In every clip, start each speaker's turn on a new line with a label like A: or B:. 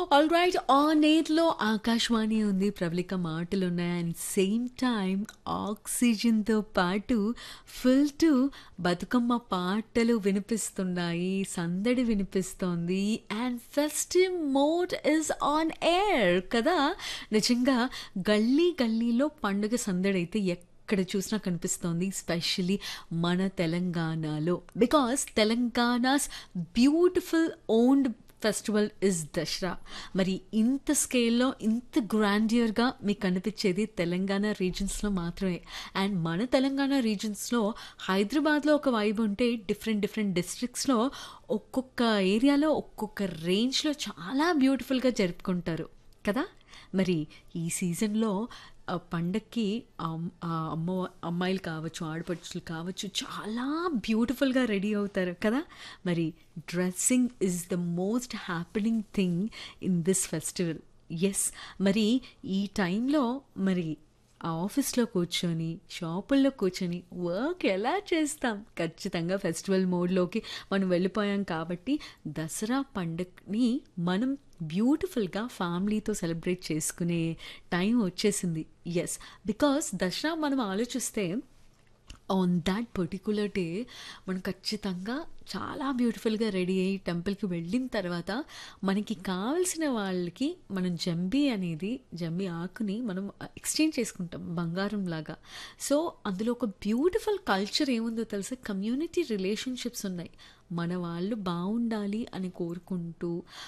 A: all right on ఎయిర్లో ఆకాశవాణి ఉంది ప్రబలిక మాటలు ఉన్నాయి అండ్ సేమ్ టైం ఆక్సిజన్తో పాటు ఫుల్ టు బతుకమ్మ పాటలు వినిపిస్తున్నాయి సందడి వినిపిస్తోంది and festive mode is on air కదా నిజంగా గల్లీ గల్లీలో పండుగ సందడి అయితే ఎక్కడ చూసినా కనిపిస్తోంది స్పెషలీ మన తెలంగాణలో because Telangana's beautiful owned festival is Dasara మరి ఇంత స్కేల్లో ఇంత గ్రాండియర్గా మీకు కనిపించేది తెలంగాణ రీజన్స్లో మాత్రమే అండ్ మన తెలంగాణ రీజన్స్లో హైదరాబాద్లో ఒక వైబ్ ఉంటే డిఫరెంట్ డిఫరెంట్ డిస్ట్రిక్ట్స్లో ఒక్కొక్క ఏరియాలో ఒక్కొక్క రేంజ్లో చాలా బ్యూటిఫుల్గా జరుపుకుంటారు కదా మరి ఈ సీజన్లో ఆ పండక్కి అమ్- ఆ అమ్మ అమ్మాయిలు కావచ్చు ఆడపడుచులు కావచ్చు చాలా బ్యూటిఫుల్గా రెడీ అవుతారు కదా మరి dressing is the most happening thing in this festival yes మరి ఈ టైంలో మరి ఆ ఆఫీస్లో కూర్చొని షాపుల్లో కూర్చొని వర్క్ ఎలా చేస్తాం ఖచ్చితంగా ఫెస్టివల్ మోడ్లోకి మనం వెళ్ళిపోయాం కాబట్టి దసరా పండుగని మనం బ్యూటిఫుల్గా ఫ్యామిలీతో సెలబ్రేట్ చేసుకునే టైం వచ్చేసింది ఎస్ బికాస్ దసరా మనం ఆలోచిస్తే ఆన్ దాట్ పర్టికులర్ డే మనం ఖచ్చితంగా చాలా బ్యూటిఫుల్గా రెడీ అయ్యి టెంపుల్కి వెళ్ళిన తర్వాత మనకి కావలసిన వాళ్ళకి మనం జంబి అనేది జంబి ఆకుని మనం ఎక్స్చేంజ్ చేసుకుంటాం బంగారం లాగా సో అందులో ఒక బ్యూటిఫుల్ కల్చర్ ఏముందో తెలుసా కమ్యూనిటీ రిలేషన్షిప్స్ ఉన్నాయి మన వాళ్ళు బాగుండాలి అని కోరుకుంటూ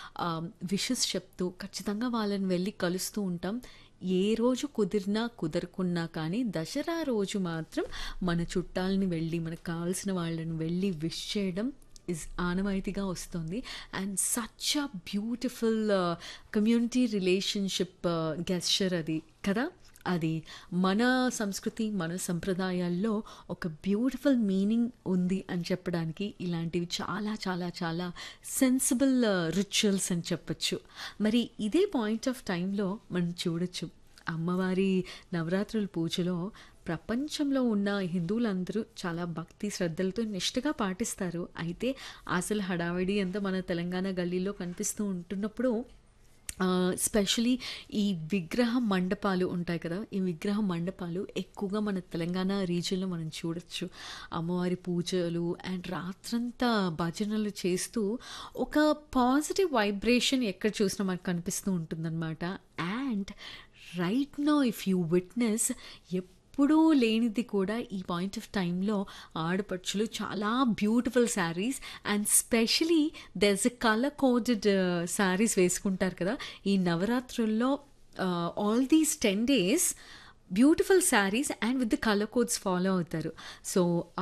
A: విషెస్ చెప్తూ ఖచ్చితంగా వాళ్ళని వెళ్ళి కలుస్తూ ఉంటాం ఏ రోజు కుదిరినా కుదరకున్నా కానీ దసరా రోజు మాత్రం మన చుట్టాలని వెళ్ళి మనకు కావాల్సిన వాళ్ళని వెళ్ళి విష్ చేయడం ఇస్ ఆనవాయితీగా వస్తుంది and such a beautiful community relationship gesture అది కదా అది మన సంస్కృతి మన సంప్రదాయాల్లో ఒక బ్యూటిఫుల్ మీనింగ్ ఉంది అని చెప్పడానికి ఇలాంటివి చాలా చాలా చాలా సెన్సిబుల్ రిచువల్స్ అని చెప్పచ్చు మరి ఇదే పాయింట్ ఆఫ్ టైంలో మనం చూడొచ్చు అమ్మవారి నవరాత్రుల పూజలో ప్రపంచంలో ఉన్న హిందువులందరూ చాలా భక్తి శ్రద్ధలతో నిష్ఠగా పాటిస్తారు అయితే అసలు హడావిడి అంతా మన తెలంగాణ గల్లీలో కనిపిస్తూ ఉంటున్నప్పుడు స్పెషలీ ఈ విగ్రహ మండపాలు ఉంటాయి కదా ఈ విగ్రహ మండపాలు ఎక్కువగా మన తెలంగాణ రీజియన్లో మనం చూడొచ్చు అమ్మవారి పూజలు అండ్ రాత్రంతా భజనలు చేస్తూ ఒక పాజిటివ్ వైబ్రేషన్ ఎక్కడ చూసినా మనకు కనిపిస్తూ ఉంటుందన్నమాట and right no if you witness ఎప్పుడూ లేనిది కూడా ఈ పాయింట్ ఆఫ్ టైంలో ఆడపడుచులు చాలా beautiful saris and specially there's a colour coded saris వేసుకుంటారు కదా ఈ నవరాత్రుల్లో all these ten days beautiful saris and with the colour codes follow అవుతారు సో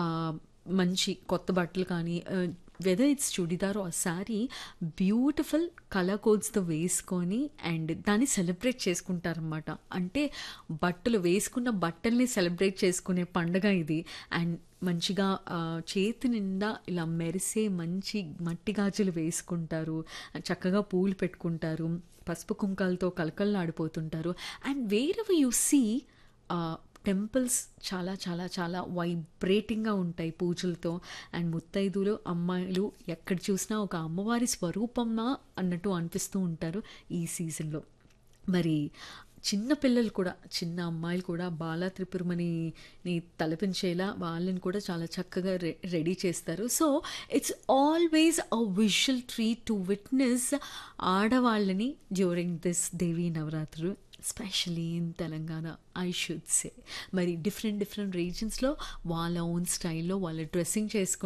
A: మంచి కొత్త బట్టలు కానీ వెదర్ ఇట్స్ చుడిదార్ ఆ శారీ బ్యూటిఫుల్ కలర్ కోడ్స్తో వేసుకొని అండ్ దాన్ని సెలబ్రేట్ చేసుకుంటారనమాట అంటే బట్టలు వేసుకున్న బట్టల్ని సెలబ్రేట్ చేసుకునే పండగ ఇది అండ్ మంచిగా చేతి నిండా ఇలా మెరిసే మంచి మట్టి గాజులు వేసుకుంటారు చక్కగా పూలు పెట్టుకుంటారు పసుపు కుంకాలతో కలకల్లాడిపోతుంటారు and wherever you see temples చాలా చాలా చాలా వైబ్రేటింగ్గా ఉంటాయి పూజలతో అండ్ ముత్తైదులు అమ్మాయిలు ఎక్కడ చూసినా ఒక అమ్మవారి స్వరూపమా అన్నట్టు అనిపిస్తూ ఉంటారు ఈ సీజన్లో మరి చిన్న పిల్లలు కూడా చిన్న అమ్మాయిలు కూడా బాలా త్రిపురమణిని తలపించేలా వాళ్ళని కూడా చాలా చక్కగా రె రెడీ చేస్తారు so it's always a visual treat to witness ఆడవాళ్ళని డ్యూరింగ్ దిస్ దేవీ నవరాత్రులు specially in Telangana I should say మరి డిఫరెంట్ డిఫరెంట్ రీజన్స్లో వాళ్ళ ఓన్ స్టైల్లో వాళ్ళ డ్రెస్సింగ్ చేసుకుంటారు